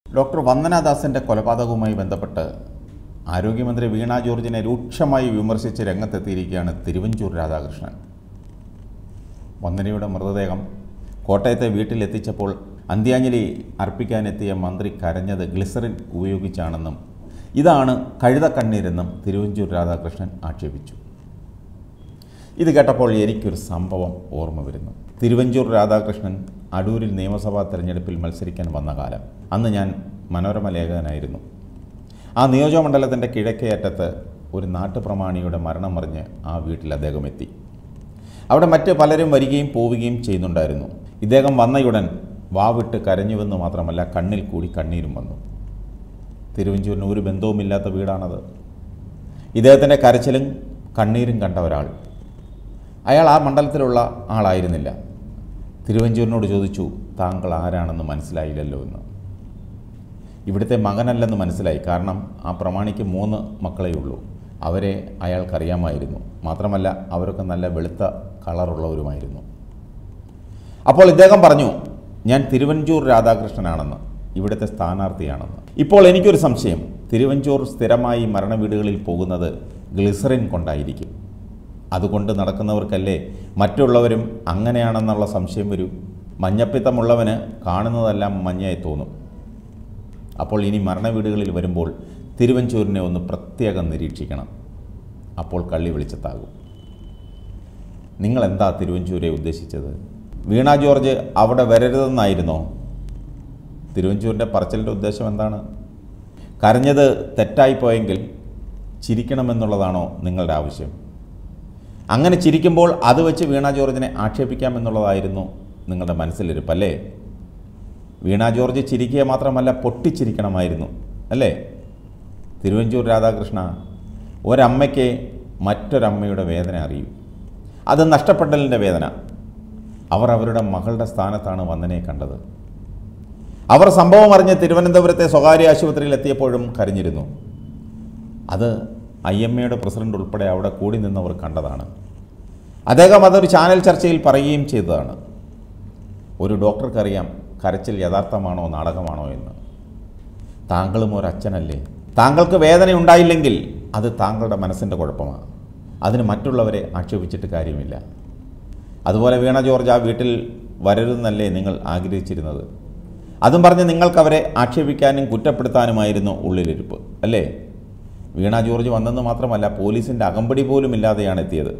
doctor വന്ദനാദാസിൻ്റെ കൊലപാതകവുമായി ബന്ധപ്പെട്ട് ആരോഗ്യമന്ത്രി വീണ ജോർജിനെ രൂക്ഷമായി വിമർശിച്ച് രംഗത്തെത്തിയിരിക്കുകയാണ് തിരുവഞ്ചൂർ രാധാകൃഷ്ണൻ വന്ദനയുടെ മൃതദേഹം കോട്ടയത്തെ വീട്ടിലെത്തിച്ചപ്പോൾ അന്ത്യാഞ്ജലി അർപ്പിക്കാനെത്തിയ മന്ത്രി കരഞ്ഞത് ഗ്ലിസറിൻ ഉപയോഗിച്ചാണെന്നും ഇതാണ് കഴുതക്കണ്ണീരെന്നും തിരുവഞ്ചൂർ രാധാകൃഷ്ണൻ ആക്ഷേപിച്ചു ഇത് കേട്ടപ്പോൾ എനിക്കൊരു സംഭവം ഓർമ്മ വരുന്നു തിരുവഞ്ചൂർ രാധാകൃഷ്ണൻ അടൂരിൽ നിയമസഭാ തെരഞ്ഞെടുപ്പിൽ മത്സരിക്കാൻ വന്ന കാലം അന്ന് ഞാൻ മനോരമ ലേഖകനായിരുന്നു ആ നിയോജകമണ്ഡലത്തിൻ്റെ കിഴക്കേ അറ്റത്ത് ഒരു നാട്ടുപ്രമാണിയുടെ മരണം അറിഞ്ഞ് ആ വീട്ടിൽ അദ്ദേഹം എത്തി അവിടെ മറ്റ് പലരും വരികയും പോവുകയും ചെയ്യുന്നുണ്ടായിരുന്നു ഇദ്ദേഹം വന്നയുടൻ വാവിട്ട് കരഞ്ഞുവെന്ന് മാത്രമല്ല കണ്ണിൽ കൂടി കണ്ണീരും വന്നു തിരുവഞ്ചൂരിന് ഒരു ബന്ധവുമില്ലാത്ത വീടാണത് ഇദ്ദേഹത്തിൻ്റെ കരച്ചിലും കണ്ണീരും കണ്ട ഒരാൾ അയാൾ ആ മണ്ഡലത്തിലുള്ള ആളായിരുന്നില്ല തിരുവഞ്ചൂരിനോട് ചോദിച്ചു താങ്കൾ ആരാണെന്ന് മനസ്സിലായില്ലല്ലോ എന്ന് ഇവിടുത്തെ മകനല്ലെന്ന് മനസ്സിലായി കാരണം ആ പ്രമാണിക്ക് മൂന്ന് മക്കളേ ഉള്ളൂ അവരെ അയാൾക്കറിയാമായിരുന്നു മാത്രമല്ല അവരൊക്കെ നല്ല വെളുത്ത കളറുള്ളവരുമായിരുന്നു അപ്പോൾ ഇദ്ദേഹം പറഞ്ഞു ഞാൻ തിരുവഞ്ചൂർ രാധാകൃഷ്ണനാണെന്ന് ഇവിടുത്തെ സ്ഥാനാർത്ഥിയാണെന്ന് ഇപ്പോൾ എനിക്കൊരു സംശയം തിരുവഞ്ചൂർ സ്ഥിരമായി മരണവീടുകളിൽ പോകുന്നത് ഗ്ലിസറിൻ കൊണ്ടായിരിക്കും അതുകൊണ്ട് നടക്കുന്നവർക്കല്ലേ മറ്റുള്ളവരും അങ്ങനെയാണെന്നുള്ള സംശയം വരൂ മഞ്ഞപ്പിത്തമുള്ളവന് കാണുന്നതെല്ലാം മഞ്ഞയായി തോന്നും അപ്പോൾ ഇനി മരണവീടുകളിൽ വരുമ്പോൾ തിരുവഞ്ചൂരിനെ ഒന്ന് പ്രത്യേകം നിരീക്ഷിക്കണം അപ്പോൾ കള്ളി വെളിച്ചത്താകും നിങ്ങൾ എന്താ തിരുവഞ്ചൂരെ ഉദ്ദേശിച്ചത് വീണ ജോർജ് അവിടെ വരരുതെന്നായിരുന്നോ തിരുവഞ്ചൂരിൻ്റെ പറച്ചിലിൻ്റെ ഉദ്ദേശം എന്താണ് കരഞ്ഞത് തെറ്റായിപ്പോയെങ്കിൽ ചിരിക്കണമെന്നുള്ളതാണോ നിങ്ങളുടെ ആവശ്യം അങ്ങനെ ചിരിക്കുമ്പോൾ അത് വെച്ച് വീണ ജോർജിനെ ആക്ഷേപിക്കാമെന്നുള്ളതായിരുന്നു നിങ്ങളുടെ മനസ്സിലിരിപ്പ് അല്ലേ വീണ ജോർജ് ചിരിക്കുക മാത്രമല്ല പൊട്ടിച്ചിരിക്കണമായിരുന്നു അല്ലേ തിരുവഞ്ചൂർ രാധാകൃഷ്ണ ഒരമ്മയ്ക്ക് മറ്റൊരമ്മയുടെ വേദന അറിയൂ അത് നഷ്ടപ്പെടലിൻ്റെ വേദന അവർ അവരുടെ മകളുടെ സ്ഥാനത്താണ് വന്ദനെ കണ്ടത് അവർ സംഭവം അറിഞ്ഞ് തിരുവനന്തപുരത്തെ സ്വകാര്യ ആശുപത്രിയിൽ എത്തിയപ്പോഴും കരഞ്ഞിരുന്നു അത് ഐ എം എയുടെ പ്രസിഡന്റ് ഉൾപ്പെടെ അവിടെ കൂടി നിന്നവർ കണ്ടതാണ് അദ്ദേഹം അതൊരു ചാനൽ ചർച്ചയിൽ പറയുകയും ചെയ്തതാണ് ഒരു ഡോക്ടർക്കറിയാം കരച്ചിൽ യഥാർത്ഥമാണോ നാടകമാണോ എന്ന് താങ്കളും ഒരു അച്ഛനല്ലേ താങ്കൾക്ക് വേദന ഉണ്ടായില്ലെങ്കിൽ അത് താങ്കളുടെ മനസ്സിൻ്റെ കുഴപ്പമാണ് അതിന് മറ്റുള്ളവരെ ആക്ഷേപിച്ചിട്ട് കാര്യമില്ല അതുപോലെ വീണ ജോർജ് ആ വീട്ടിൽ വരരുതെന്നല്ലേ നിങ്ങൾ ആഗ്രഹിച്ചിരുന്നത് അതും പറഞ്ഞ് നിങ്ങൾക്കവരെ ആക്ഷേപിക്കാനും കുറ്റപ്പെടുത്താനുമായിരുന്നു ഉള്ളിലിരിപ്പ് അല്ലേ വീണ ജോർജ് വന്നെന്ന് മാത്രമല്ല പോലീസിൻ്റെ അകമ്പടി പോലും ഇല്ലാതെയാണ് എത്തിയത്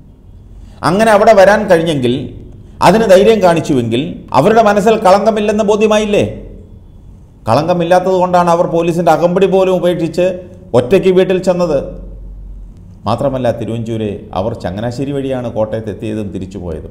അങ്ങനെ അവിടെ വരാൻ കഴിഞ്ഞെങ്കിൽ അതിന് ധൈര്യം കാണിച്ചുവെങ്കിൽ അവരുടെ മനസ്സിൽ കളങ്കമില്ലെന്ന് ബോധ്യമായില്ലേ കളങ്കമില്ലാത്തത് കൊണ്ടാണ് അവർ പോലീസിൻ്റെ അകമ്പടി പോലും ഉപേക്ഷിച്ച് ഒറ്റയ്ക്ക് വീട്ടിൽ ചെന്നത് മാത്രമല്ല തിരുവഞ്ചൂരെ അവർ ചങ്ങനാശ്ശേരി വഴിയാണ് കോട്ടയത്ത് എത്തിയതും തിരിച്ചു പോയതും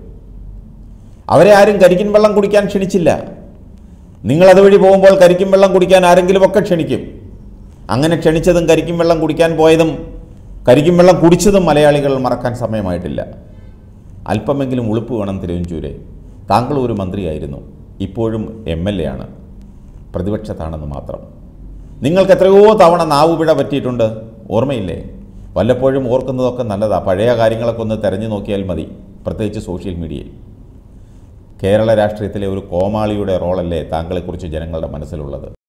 അവരെ ആരും കരിക്കിൻ വെള്ളം കുടിക്കാൻ ക്ഷണിച്ചില്ല നിങ്ങൾ അതുവഴി പോകുമ്പോൾ കരിക്കിൻ വെള്ളം കുടിക്കാൻ ആരെങ്കിലുമൊക്കെ ക്ഷണിക്കും അങ്ങനെ ക്ഷണിച്ചതും കരിക്കിൻ വെള്ളം കുടിക്കാൻ പോയതും കരിക്കിൻ വെള്ളം കുടിച്ചതും മലയാളികൾ മറക്കാൻ സമയമായിട്ടില്ല അല്പമെങ്കിലും ഉളുപ്പ് വേണം തിരുവഞ്ചൂരെ താങ്കൾ ഒരു മന്ത്രിയായിരുന്നു ഇപ്പോഴും എം എൽ എ ആണ് പ്രതിപക്ഷത്താണെന്ന് മാത്രം നിങ്ങൾക്ക് എത്രയോ തവണ നാവുപിഴ പറ്റിയിട്ടുണ്ട് ഓർമ്മയില്ലേ വല്ലപ്പോഴും ഓർക്കുന്നതൊക്കെ നല്ലതാ പഴയ കാര്യങ്ങളൊക്കെ ഒന്ന് തെരഞ്ഞു നോക്കിയാൽ മതി പ്രത്യേകിച്ച് സോഷ്യൽ മീഡിയയിൽ കേരള രാഷ്ട്രീയത്തിലെ ഒരു കോമാളിയുടെ റോളല്ലേ താങ്കളെക്കുറിച്ച് ജനങ്ങളുടെ മനസ്സിലുള്ളത്